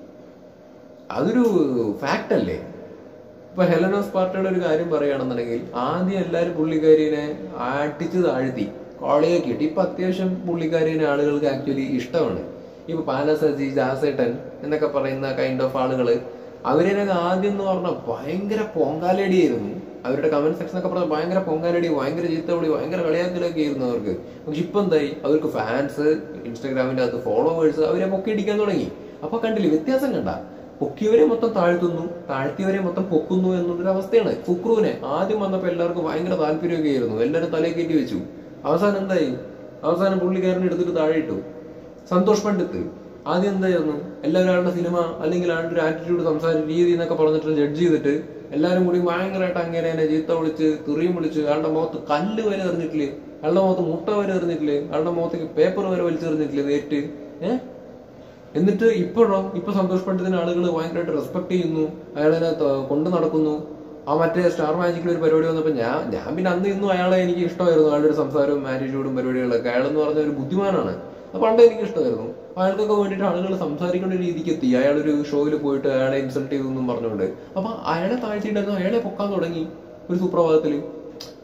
അതൊരു ഫാക്റ്റ് അല്ലേ ഇപ്പൊ ഹെലനോസ് പാർട്ടിയുടെ ഒരു കാര്യം പറയുകയാണെന്നുണ്ടെങ്കിൽ ആദ്യം എല്ലാവരും പുള്ളിക്കാരിനെ അടിച്ച് താഴ്ത്തി കോളയാക്കിയിട്ട് ഇപ്പൊ അത്യാവശ്യം പുള്ളിക്കാരിനെ ആളുകൾക്ക് ആക്ച്വലി ഇഷ്ടമാണ് ഇപ്പൊ പാലസജി ജാസേട്ടൻ എന്നൊക്കെ പറയുന്ന കൈൻഡ് ഓഫ് ആളുകള് അവരിനൊക്കെ ആദ്യം എന്ന് പറഞ്ഞാൽ ഭയങ്കര പൊങ്കാലടിയായിരുന്നു അവരുടെ കമന്റ് സെക്ഷൻ ഒക്കെ പറഞ്ഞാൽ ഭയങ്കര പൊങ്കാലടി ഭയങ്കര ചീത്തവിളി ഭയങ്കര കളിയാക്കലൊക്കെ ആയിരുന്നു അവർക്ക് പക്ഷെ ഇപ്പൊ എന്തായി അവർക്ക് ഫാൻസ് ഇൻസ്റ്റാഗ്രാമിന്റെ അകത്ത് ഫോളോവേഴ്സ് അവരെ പൊക്കി ഇടിക്കാൻ തുടങ്ങി അപ്പൊ കണ്ടില്ലേ വ്യത്യാസം കണ്ട പൊക്കിയവരെ മൊത്തം താഴ്ത്തുന്നു താഴ്ത്തിയവരെ മൊത്തം പൊക്കുന്നു എന്നുള്ളൊരു അവസ്ഥയാണ് ഫുക്രുവിനെ ആദ്യം വന്നപ്പോൾ എല്ലാവർക്കും ഭയങ്കര താല്പര്യമൊക്കെ ആയിരുന്നു എല്ലാവരും തലയെ കയറ്റി വെച്ചു അവസാനം എന്തായി അവസാനം പുള്ളിക്കാരനെ എടുത്തിട്ട് താഴെ ഇട്ടു സന്തോഷ് പണ്ഡിത്ത് ആദ്യം എന്തായിരുന്നു എല്ലാവരും അയാളുടെ സിനിമ അല്ലെങ്കിൽ അയാളുടെ ഒരു ആറ്റിറ്റ്യൂഡ് സംസാര രീതി എന്നൊക്കെ പറഞ്ഞിട്ട് ജഡ്ജ് ചെയ്തിട്ട് എല്ലാവരും കൂടി ഭയങ്കരമായിട്ട് അങ്ങനെ തന്നെ ചീത്ത വിളിച്ച് തെറിയും വിളിച്ച് അയാളുടെ മുഖത്ത് കല്ല് വരെ എറിഞ്ഞിട്ടില്ലേ അയാളുടെ മുഖത്ത് മുട്ട വരെ എറിഞ്ഞിട്ടില്ലേ അയാളുടെ മുഖത്തേക്ക് പേപ്പർ വരെ വലിച്ചെറിഞ്ഞിട്ടില്ലേ നേരിട്ട് ഏഹ് എന്നിട്ട് ഇപ്പോഴോ ഇപ്പൊ സന്തോഷ് പണ്ഡിതിന് ആളുകൾ ഭയങ്കരമായിട്ട് റെസ്പെക്ട് ചെയ്യുന്നു അയാളെ ത- കൊണ്ടു നടക്കുന്നു ആ മറ്റേ സ്റ്റാർ മാജിക്കിൽ ഒരു പരിപാടി വന്നപ്പോൾ ഞാൻ ഞാൻ പിന്നെ അന്ന് ഇന്നും അയാളെ എനിക്ക് ഇഷ്ടമായിരുന്നു അയാളുടെ ഒരു സംസാരവും ആറ്റിറ്റ്യൂഡും പരിപാടികളൊക്കെ അയാളെന്ന് പറഞ്ഞ ഒരു ബുദ്ധിമാനാണ് അത് പണ്ട് എനിക്ക് ഇഷ്ടമായിരുന്നു അയാൾക്കൊക്കെ വേണ്ടിയിട്ട് ആളുകൾ സംസാരിക്കേണ്ട രീതിക്ക് എത്തി അയാളൊരു ഷോയിൽ പോയിട്ട് അയാളെ ഇൻസൾട്ട് ചെയ്തു എന്നും പറഞ്ഞുകൊണ്ട് അപ്പൊ അയാളെ താഴ്ത്തിയിട്ടായിരുന്നു അയാളെ പൊക്കാൻ തുടങ്ങി ഒരു സുപ്രഭാതത്തില്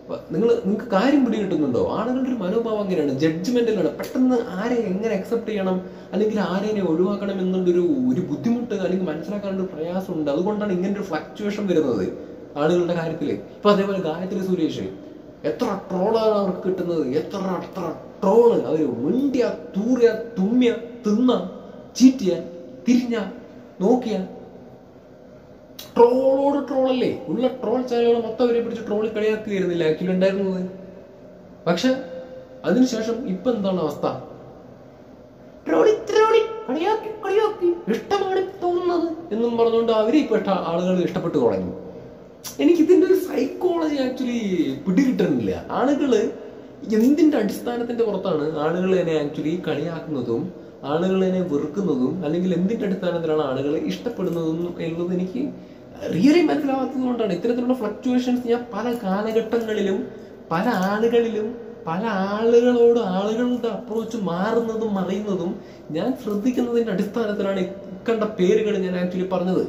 നിങ്ങൾ നിങ്ങൾക്ക് കാര്യം പിടി കിട്ടുന്നുണ്ടോ ആളുകളുടെ ഒരു മനോഭാവം അങ്ങനെയാണ് ജഡ്ജ്മെന്റിലാണ് പെട്ടെന്ന് ആരെ എങ്ങനെ അക്സെപ്റ്റ് ചെയ്യണം അല്ലെങ്കിൽ ആരെയും ഒഴിവാക്കണം എന്നുള്ളൊരു ഒരു ബുദ്ധിമുട്ട് അല്ലെങ്കിൽ മനസ്സിലാക്കാനുള്ള ഒരു പ്രയാസമുണ്ട് അതുകൊണ്ടാണ് ഇങ്ങനെ ഒരു ഫ്ലക്ച്വേഷൻ വരുന്നത് ആളുകളുടെ കാര്യത്തിൽ ഇപ്പൊ അതേപോലെ ഗായത്രി സുരേഷ് എത്ര ട്രോളാണ് അവർക്ക് കിട്ടുന്നത് എത്ര എത്ര ട്രോള് അവര് മിണ്ടിയ തൂറിയ തുമ്മിയ തിന്ന ചീറ്റിയ തിരിഞ്ഞ നോക്കിയ ട്രോളോട് ട്രോളല്ലേ ഉള്ള ട്രോൾ ചാനലുകൾ മൊത്തം അവരെ പിടിച്ച് ട്രോളി കളിയാക്കുകയായിരുന്നില്ല ആക്ച്വലി ഉണ്ടായിരുന്നത് പക്ഷെ അതിനുശേഷം ഇപ്പൊ എന്താണ് അവസ്ഥ ട്രോളി ട്രോളി കളിയാക്കി കളിയാക്കി ഇഷ്ടമാണ് തോന്നുന്നത് എന്നും പറഞ്ഞുകൊണ്ട് അവരെ ഇപ്പൊ ഇഷ്ട ആളുകൾ ഇഷ്ടപ്പെട്ടു തുടങ്ങി എനിക്ക് ഇതിന്റെ ഒരു സൈക്കോളജി ആക്ച്വലി പിടികിട്ടുന്നില്ല ആളുകള് എന്തിന്റെ അടിസ്ഥാനത്തിന്റെ പുറത്താണ് ആളുകൾ എന്നെ ആക്ച്വലി കളിയാക്കുന്നതും ആളുകൾ എന്നെ വെറുക്കുന്നതും അല്ലെങ്കിൽ എന്തിന്റെ അടിസ്ഥാനത്തിലാണ് ആളുകളെ ഇഷ്ടപ്പെടുന്നതും എന്നുള്ളത് എനിക്ക് റിയലി മനസ്സിലാവാത്തത് കൊണ്ടാണ് ഇത്തരത്തിലുള്ള ഫ്ലക്ച്വേഷൻസ് ഞാൻ പല കാലഘട്ടങ്ങളിലും പല ആളുകളിലും പല ആളുകളോട് ആളുകളുടെ അപ്രോച്ച് മാറുന്നതും മറിയുന്നതും ഞാൻ ശ്രദ്ധിക്കുന്നതിന്റെ അടിസ്ഥാനത്തിലാണ് ഇക്കണ്ട പേരുകൾ ഞാൻ ആക്ച്വലി പറഞ്ഞത്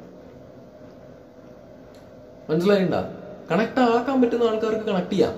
മനസ്സിലായിണ്ട കണക്ട് ആക്കാൻ പറ്റുന്ന ആൾക്കാർക്ക് കണക്ട് ചെയ്യാം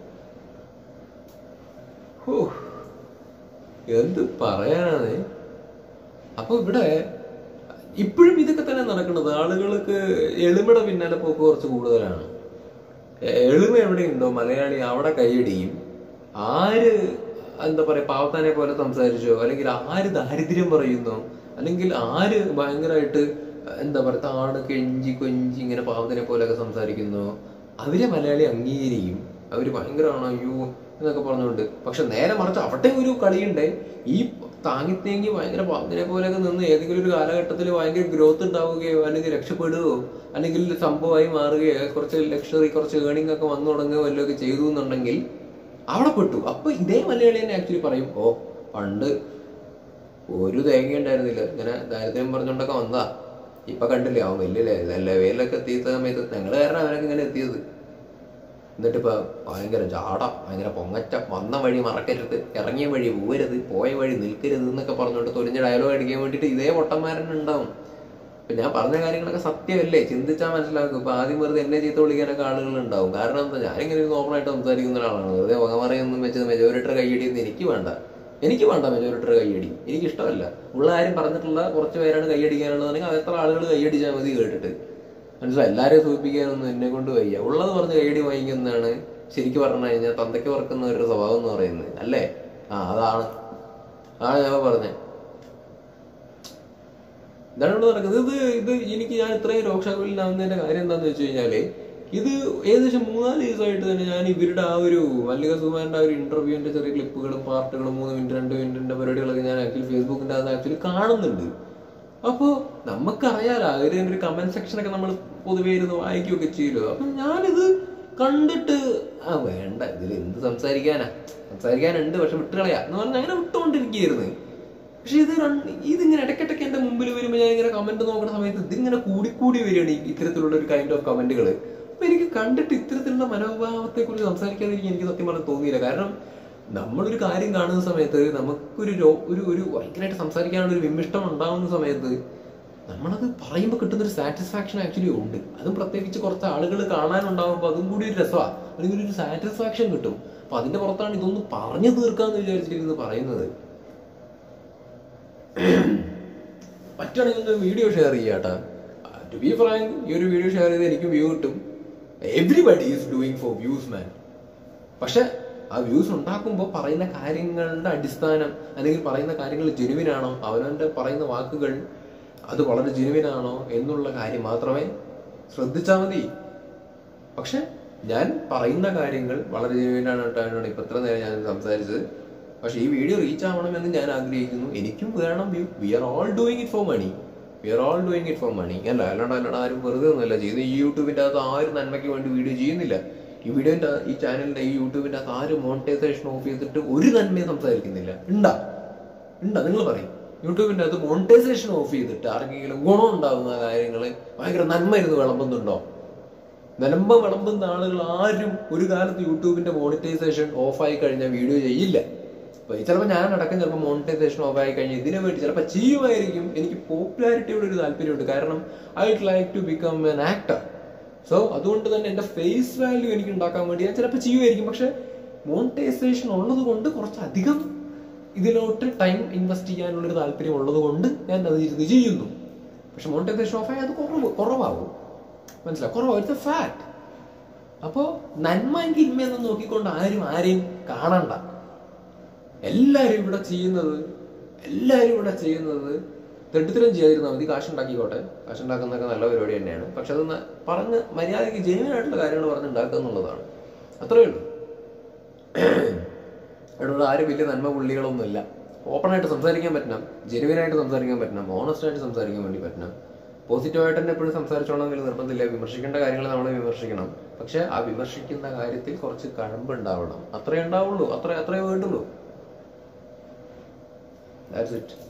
ഹോ, എന്ത് പറയാനാണ് അപ്പൊ ഇവിടെ ഇപ്പോഴും ഇതൊക്കെ തന്നെ നടക്കുന്നത് ആളുകൾക്ക് എളിമയുടെ പിന്നാലെ പോക്ക് കുറച്ച് കൂടുതലാണ് എ- എളിമ എവിടെയുണ്ടോ മലയാളി അവിടെ കൈയടിയും ആര് എന്താ പറയാ പാവത്താനെ പോലെ സംസാരിച്ചോ അല്ലെങ്കിൽ ആര് ദാരിദ്ര്യം പറയുന്നു അല്ലെങ്കിൽ ആര് ഭയങ്കരമായിട്ട് എന്താ പറയാ താണ് കെഞ്ചി കൊഞ്ചി ഇങ്ങനെ പാവത്തിനെ പോലെയൊക്കെ സംസാരിക്കുന്നു അവരെ മലയാളി അംഗീകരിക്കും അവര് ഭയങ്കരമാണ് അയ്യോ എന്നൊക്കെ പറഞ്ഞുകൊണ്ട് പക്ഷെ നേരെ മറിച്ച് അവിടെ ഒരു കളിയുണ്ട് ഈ താങ്ങി തേങ്ങി ഭയങ്കര പാവത്തിനെ പോലെയൊക്കെ നിന്ന് ഏതെങ്കിലും ഒരു കാലഘട്ടത്തിൽ ഭയങ്കര ഗ്രോത്ത് ഉണ്ടാവുകയോ അല്ലെങ്കിൽ രക്ഷപ്പെടുകയോ അല്ലെങ്കിൽ സംഭവമായി മാറുകയോ കുറച്ച് ലക്ഷറി കുറച്ച് ഏണിംഗ് ഒക്കെ വന്നു തുടങ്ങുകയോ വല്ലതൊക്കെ ചെയ്തു എന്നുണ്ടെങ്കിൽ അവിടെ പെട്ടു അപ്പൊ ഇതേ മലയാളി തന്നെ ആക്ച്വലി പറയും ഓ പണ്ട് ഒരു തേങ്ങ ഉണ്ടായിരുന്നില്ല ഇങ്ങനെ ദാരിദ്ര്യം പറഞ്ഞുകൊണ്ടൊക്കെ വന്നതാ ഇപ്പൊ കണ്ടില്ലേ അവൻ വലിയ ലെവലിലൊക്കെ എത്തിയ സമയത്ത് ഞങ്ങള് കാരണം അവനൊക്കെ ഇങ്ങനെ എത്തിയത് എന്നിട്ടിപ്പോ ഭയങ്കര ജാട ഭയങ്കര പൊങ്ങച്ച വന്ന വഴി മറക്കരുത് ഇറങ്ങിയ വഴി പോവരുത് പോയ വഴി നിൽക്കരുത് എന്നൊക്കെ പറഞ്ഞുകൊണ്ട് തൊലിഞ്ഞ ഡയലോഗ് അടിക്കാൻ വേണ്ടിയിട്ട് ഇതേ പൊട്ടന്മാരൻ ഉണ്ടാവും ഇപ്പൊ ഞാൻ പറഞ്ഞ കാര്യങ്ങളൊക്കെ സത്യമല്ലേ ചിന്തിച്ചാൽ മനസ്സിലാക്കും ഇപ്പൊ ആദ്യം വെറുതെ എന്നെ ചീത്ത വിളിക്കാനൊക്കെ ആളുകൾ ഉണ്ടാവും കാരണം എന്താ ഞാനിങ്ങനെ ഒരു ഓപ്പണായിട്ട് സംസാരിക്കുന്ന ഒരാളാണ് വെറുതെ വകമറിയൊന്നും വെച്ച് മെജോറിറ്റർ കൈയടിയൊന്നും എനിക്ക് വേണ്ട എനിക്ക് വേണ്ട മെജോറിറ്റർ കൈയടി എനിക്ക് ഇഷ്ടമല്ല ഉള്ള കാര്യം പറഞ്ഞിട്ടുള്ള കുറച്ച് പേരാണ് കൈയടിക്കാനുള്ളതെങ്കിൽ അത് എത്ര ആളുകൾ കൈയടിച്ചാൽ മതി കേട്ടിട്ട് മനസ്സിലായി എല്ലാരെയും സൂചിപ്പിക്കാനൊന്നും എന്നെ കൊണ്ട് വയ്യ ഉള്ളത് പറഞ്ഞ് കൈയടി വാങ്ങിക്കുന്നതാണ് ശരിക്കും പറഞ്ഞു കഴിഞ്ഞാൽ തന്തയ്ക്ക് പറക്കുന്ന ഒരു സ്വഭാവം എന്ന് പറയുന്നത് അല്ലേ ആ അതാണ് ആ ഞാൻ പറഞ്ഞേ ഇതാണ് ഇവിടെ നടക്കുന്നത് ഇത് ഇത് എനിക്ക് ഞാൻ ഇത്രയും രോക്ഷാകുലിനാവുന്നതിന്റെ കാര്യം എന്താന്ന് വെച്ച് കഴിഞ്ഞാല് ഇത് ഏകദേശം മൂന്നാല് ദിവസമായിട്ട് തന്നെ ഞാൻ ഇവരുടെ ആ ഒരു മല്ലിക സുമാന്റെ ആ ഒരു ഇന്റർവ്യൂവിന്റെ ചെറിയ ക്ലിപ്പുകളും പാർട്ടുകളും മൂന്ന് മിനിറ്റ് രണ്ട് മിനിറ്റിന്റെ പരിപാടികളൊക്കെ ഞാൻ ആക്ച്വലി ഫേസ്ബുക്കിന്റെ അത് ആക്ച്വലി കാണുന്നുണ്ട് അപ്പോ നമുക്കറിയാലോ അതിന്റെ ഒരു കമന്റ് സെക്ഷനൊക്കെ നമ്മൾ പൊതുവേ ഇരുന്ന് വായിക്കുകയൊക്കെ ചെയ്യുമല്ലോ അപ്പൊ ഞാനിത് കണ്ടിട്ട് ആ വേണ്ട ഇതിൽ എന്ത് സംസാരിക്കാനാ സംസാരിക്കാനുണ്ട് പക്ഷെ വിട്ടുകളയാ എന്ന് പറഞ്ഞാൽ അങ്ങനെ വിട്ടുകൊണ്ടിരിക്കുകയായിരുന്നു പക്ഷെ ഇത് രണ്ട് ഇതിങ്ങനെ ഇടയ്ക്കിടയ്ക്ക് എന്റെ മുമ്പിൽ വരുമ്പോൾ ഞാൻ ഇങ്ങനെ കമന്റ് നോക്കുന്ന സമയത്ത് ഇതിങ്ങനെ കൂടിക്കൂടി വരികയാണ് ഈ ഇത്തരത്തിലുള്ള ഒരു കൈൻഡ് ഓഫ് കമന്റുകൾ അപ്പൊ എനിക്ക് കണ്ടിട്ട് ഇത്തരത്തിലുള്ള മനോഭാവത്തെ കുറിച്ച് സംസാരിക്കാതിരിക്കാൻ എനിക്ക് സത്യം പറഞ്ഞാൽ തോന്നിയില്ല കാരണം നമ്മളൊരു കാര്യം കാണുന്ന സമയത്ത് നമുക്കൊരു രോ- ഒരു ഒരു ഭയങ്കരമായിട്ട് സംസാരിക്കാനുള്ള ഒരു വിമിഷ്ടം ഉണ്ടാവുന്ന സമയത്ത് നമ്മളത് പറയുമ്പോൾ കിട്ടുന്ന ഒരു സാറ്റിസ്ഫാക്ഷൻ ആക്ച്വലി ഉണ്ട് അതും പ്രത്യേകിച്ച് കുറച്ച് ആളുകൾ കാണാനുണ്ടാവുമ്പോൾ അതും കൂടി ഒരു രസമാണ് അല്ലെങ്കിൽ ഒരു സാറ്റിസ്ഫാക്ഷൻ കിട്ടും അപ്പൊ അതിന്റെ പുറത്താണ് ഇതൊന്ന് പറഞ്ഞു തീർക്കാന്ന് വിചാരിച്ചിരിക്കുന്നത് പറയുന്നത് പറ്റുകയാണെങ്കിൽ ഒന്ന് വീഡിയോ ഷെയർ ചെയ്യാട്ടാ ടു ബി ഫ്രാങ്ക് ഈ ഒരു വീഡിയോ ഷെയർ ചെയ്ത് എനിക്ക് വ്യൂ കിട്ടും everybody is doing for views man പക്ഷെ ആ വ്യൂസ് ഉണ്ടാക്കുമ്പോൾ പറയുന്ന കാര്യങ്ങളുടെ അടിസ്ഥാനം അല്ലെങ്കിൽ പറയുന്ന കാര്യങ്ങൾ ജെനുവിനാണോ അവനവന്റെ പറയുന്ന വാക്കുകൾ അത് വളരെ ജെനുവിനാണോ എന്നുള്ള കാര്യം മാത്രമേ ശ്രദ്ധിച്ചാൽ മതി പക്ഷെ ഞാൻ പറയുന്ന കാര്യങ്ങൾ വളരെ ജെനുവിനായിട്ടാണ് ഇപ്പൊ ഇത്ര നേരം ഞാൻ സംസാരിച്ചത് പക്ഷെ ഈ വീഡിയോ റീച്ച് ആവണമെന്ന് ഞാൻ ആഗ്രഹിക്കുന്നു എനിക്കും വേണം view we are all doing it for money we are all doing it for money അല്ല അല്ലാണ്ട് അല്ലാണ്ട് ആരും വെറുതെ ഒന്നുമല്ല ചെയ്യുന്നത് ഈ യൂട്യൂബിന്റെ അകത്ത് ആരും നന്മയ്ക്ക് വേണ്ടി വീഡിയോ ചെയ്യുന്നില്ല ഈ വീഡിയോന്റെ ഈ ചാനലിന്റെ ഈ യൂട്യൂബിന്റെ അകത്ത് ആരും മോണിറ്റൈസേഷൻ ഓഫ് ചെയ്തിട്ട് ഒരു നന്മയും സംസാരിക്കുന്നില്ല ഉണ്ടാ ഉണ്ടാ നിങ്ങൾ പറയും യൂട്യൂബിന്റെ അകത്ത് മോണിറ്റൈസേഷൻ ഓഫ് ചെയ്തിട്ട് ആർക്കെങ്കിലും ഗുണം ഉണ്ടാകുന്ന കാര്യങ്ങൾ ഭയങ്കര നന്മ ഇരുന്ന് വിളമ്പുന്നുണ്ടോ നിലമ്പ വിളമ്പുന്ന ആളുകൾ ആരും ഒരു കാലത്ത് യൂട്യൂബിന്റെ മോണിറ്റൈസേഷൻ ഓഫായി കഴിഞ്ഞാൽ വീഡിയോ ചെയ്യില്ല അപ്പൊ ചിലപ്പോൾ ഞാൻ അടക്കം ചിലപ്പോൾ മോണിറ്റൈസേഷൻ ഓഫ് ആയി കഴിഞ്ഞാൽ ഇതിനു വേണ്ടി ചിലപ്പോൾ ചെയ്യുമായിരിക്കും എനിക്ക് പോപ്പുലാരിറ്റിയോട് ഒരു താല്പര്യമുണ്ട് കാരണം I like to become an actor so അതുകൊണ്ട് തന്നെ എന്റെ ഫേസ് വാല്യൂ എനിക്ക് ഉണ്ടാക്കാൻ വേണ്ടി ഞാൻ ചിലപ്പോൾ ചെയ്യുമായിരിക്കും പക്ഷെ മോണിറ്റൈസേഷൻ ഉള്ളത് കൊണ്ട് കുറച്ചധികം ഇതിലോട്ട് ടൈം ഇൻവെസ്റ്റ് ചെയ്യാനുള്ളൊരു താല്പര്യം ഉള്ളത് കൊണ്ട് ഞാൻ അത് ഇത് ചെയ്യുന്നു പക്ഷെ മോണിറ്റൈസേഷൻ ഓഫ് ആയി അത് കുറവ് കുറവാകും മനസ്സിലാവും കുറവാകും ഇറ്റ്സ് എ ഫാക്ട് അപ്പോ നന്മ തിന്മയെന്ന് നോക്കിക്കൊണ്ട് ആരും ആരെയും കാണണ്ട എല്ലാരും ഇവിടെ ചെയ്യുന്നത് എല്ലാരും ഇവിടെ ചെയ്യുന്നത് തെണ്ടിത്തരം ചെയ്യാതിരുന്നാൽ മതി കാശുണ്ടാക്കിക്കോട്ടെ കാശുണ്ടാക്കുന്നതൊക്കെ നല്ല പരിപാടി തന്നെയാണ് പക്ഷെ അത് ന- പറഞ്ഞ് മര്യാദയ്ക്ക് ജെന്യൂൻ ആയിട്ടുള്ള കാര്യങ്ങൾ പറഞ്ഞ് ഉണ്ടാക്കുക എന്നുള്ളതാണ് അത്രയേ ഉള്ളൂ ഇവിടെ ആരും വലിയ നന്മ പുള്ളികളൊന്നുമില്ല ഓപ്പണായിട്ട് സംസാരിക്കാൻ പറ്റണം ജെനുവിനായിട്ട് സംസാരിക്കാൻ പറ്റണം ഓണസ്റ്റ് ആയിട്ട് സംസാരിക്കാൻ വേണ്ടി പറ്റണം പോസിറ്റീവായിട്ട് തന്നെ എപ്പോഴും സംസാരിച്ചോണമെങ്കിൽ നിർബന്ധമില്ല വിമർശിക്കേണ്ട കാര്യങ്ങൾ നമ്മൾ വിമർശിക്കണം പക്ഷെ ആ വിമർശിക്കുന്ന കാര്യത്തിൽ കുറച്ച് കഴമ്പ് ഉണ്ടാവണം അത്രേ ഉണ്ടാവുള്ളൂ അത്രേ അത്രേ വേണ്ടുള്ളൂ ദാറ്റ്സ് ഇറ്റ്